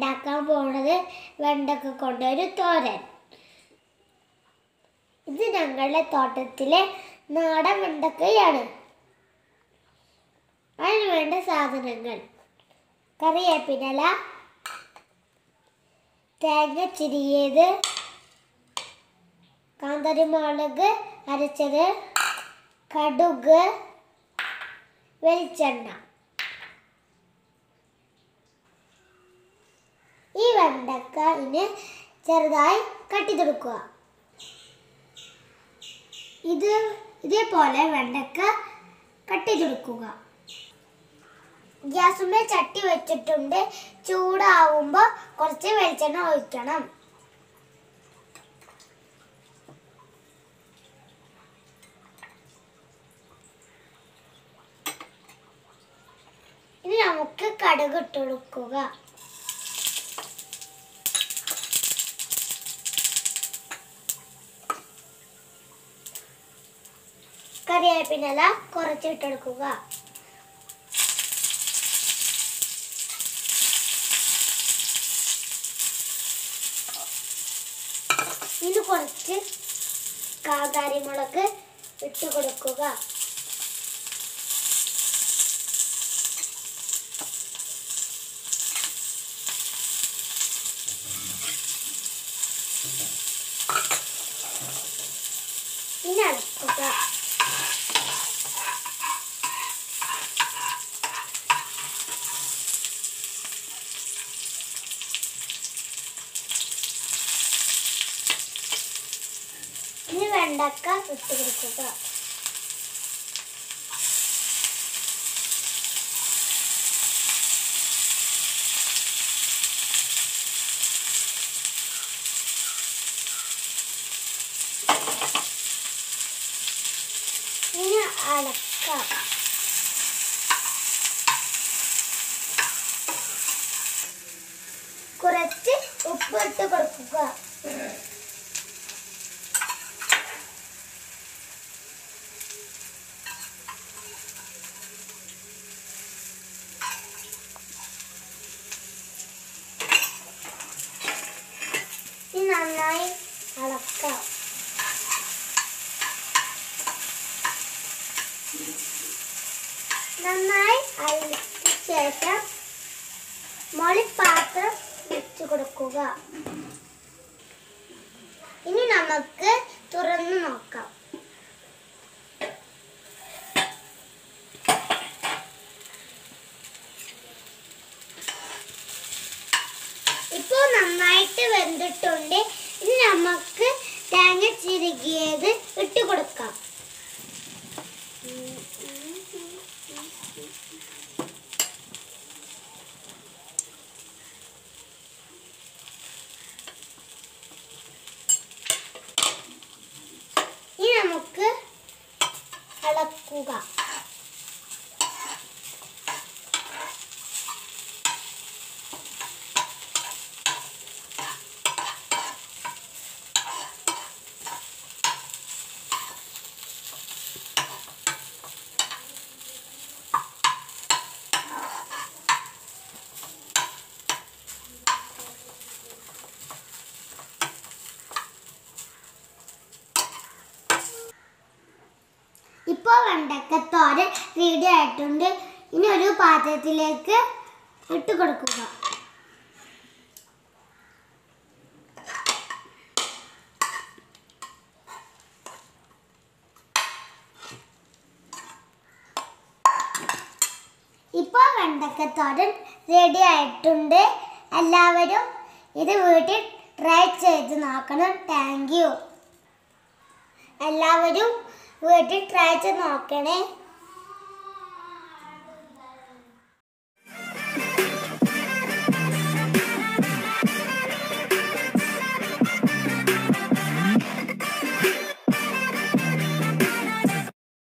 ഉണ്ടാക്കാൻ പോണത് വെണ്ടക്ക കൊണ്ടൊരു തോരൻ ഇത് ഞങ്ങളുടെ തോട്ടത്തിലെ നാടൻ വെണ്ടക്കയാണ് അതിന് വേണ്ട സാധനങ്ങൾ കറിവേപ്പിനല തേങ്ങ ചിരിയത് കാന്താരിമുളക് അരച്ചത് കടുക് വെളിച്ചെണ്ണ ഈ വെണ്ടക്ക ഇനി ചെറുതായി കട്ടിത്തെടുക്കുക ഇത് ഇതേപോലെ വെണ്ടക്ക കട്ടിത്തെടുക്കുക ഗ്യാസുമേ ചട്ടി വെച്ചിട്ടുണ്ട് ചൂടാവുമ്പോൾ കുറച്ച് വെളിച്ചെണ്ണ ഒഴിക്കണം ഇനി നമുക്ക് കടുക് ഇട്ട് കൊടുക്കുക കറിവേപ്പിനല കുറച്ച് ഇട്ടെടുക്കുക ഇനി കുറച്ച് കാന്താരിമുളക് ഇട്ട് കൊടുക്കുക ഇനി അടക്കുക ഇനി വെണ്ടക്ക ഇട്ട് കൊടുക്കുക ഇനി അടക്കാം കുറച്ച് ഉപ്പ് ഇട്ട് കൊടുക്കുക ഇനി നന്നായി അളക്കാം നന്നായി അലക്കിയ ശേഷം മുളിപ്പാത്രം വെച്ച് കൊടുക്കുക ഇനി നമുക്ക് തുറന്നു നോക്കാം ഇപ്പോൾ നന്നായിട്ട് വെന്തിട്ടുണ്ട് ഇനി നമുക്ക് തേങ്ങ ചിരുകിയത് ഇട്ട് കൊടുക്കാം ഇനി നമുക്ക് ഇളക്കുക ഇപ്പോൾ വെണ്ടക്കത്തോരൻ റെഡി ആയിട്ടുണ്ട് ഇനി ഒരു പാത്രത്തിലേക്ക് ഇട്ട് കൊടുക്കുക ഇപ്പോൾ വെണ്ടക്കത്തോരൻ റെഡി ആയിട്ടുണ്ട് എല്ലാവരും ഇത് വീട്ടിൽ ട്രൈ ചെയ്ത് നോക്കണം താങ്ക് യു എല്ലാവരും വീട്ടിൽ ട്രൈ ചെയ്ത് നോക്കണേ